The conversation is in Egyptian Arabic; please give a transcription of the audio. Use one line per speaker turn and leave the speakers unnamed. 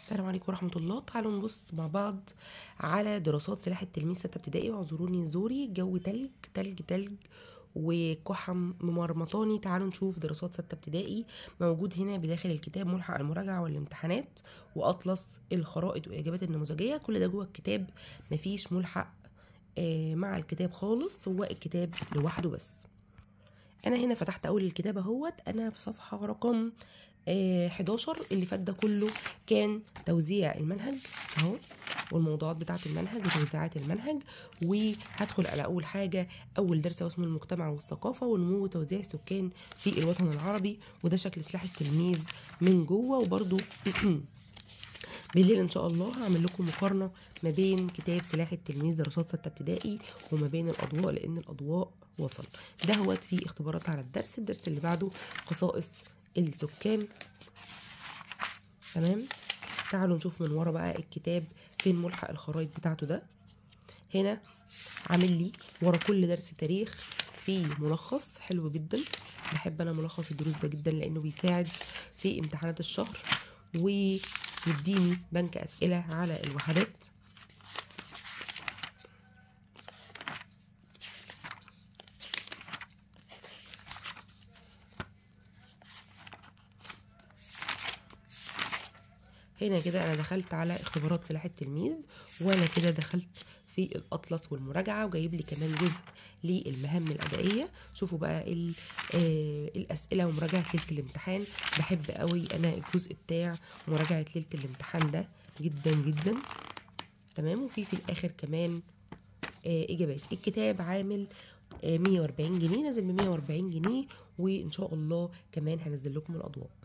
السلام عليكم ورحمة الله تعالوا نبص مع بعض على دراسات سلاح التلميذ ستة ابتدائي واعذروني زوري جو تلج تلج تلج وكحم ممرمطاني تعالوا نشوف دراسات ستة ابتدائي موجود هنا بداخل الكتاب ملحق المراجعة والامتحانات وأطلس الخرائط وإجابات النموذجية كل ده جوه الكتاب مفيش ملحق آه، مع الكتاب خالص هو الكتاب لوحده بس انا هنا فتحت اول الكتاب اهوت انا في صفحه رقم آه 11 اللي فات ده كله كان توزيع المنهج اهو والموضوعات بتاعه المنهج وتوزيعات المنهج وهدخل على اول حاجه اول درس هو اسمه المجتمع والثقافه ونمو وتوزيع السكان في الوطن العربي وده شكل سلاح التلميذ من جوه وبرده بالليل ان شاء الله هعمل لكم مقارنه ما بين كتاب سلاح التلميذ دراسات سته ابتدائي وما بين الاضواء لان الاضواء وصل ده هو في اختبارات على الدرس الدرس اللي بعده خصائص السكان تمام تعالوا نشوف من ورا بقى الكتاب فين ملحق الخرايط بتاعته ده هنا عامل لي ورا كل درس تاريخ في ملخص حلو جدا بحب انا ملخص الدروس ده جدا لانه بيساعد في امتحانات الشهر ويديني بنك اسئله على الوحدات هنا كده انا دخلت على اختبارات سلاح التلميذ وانا كده دخلت في الاطلس والمراجعه وجايب لي كمان جزء للمهام الادائيه شوفوا بقى ال- آه، الاسئله ومراجعه ليله الامتحان بحب قوي انا الجزء بتاع مراجعه ليله الامتحان ده جدا جدا تمام وفي في الاخر كمان آه، اجابات الكتاب عامل آه، 140 جنيه نازل ب 140 جنيه وان شاء الله كمان هنزل لكم الاضواء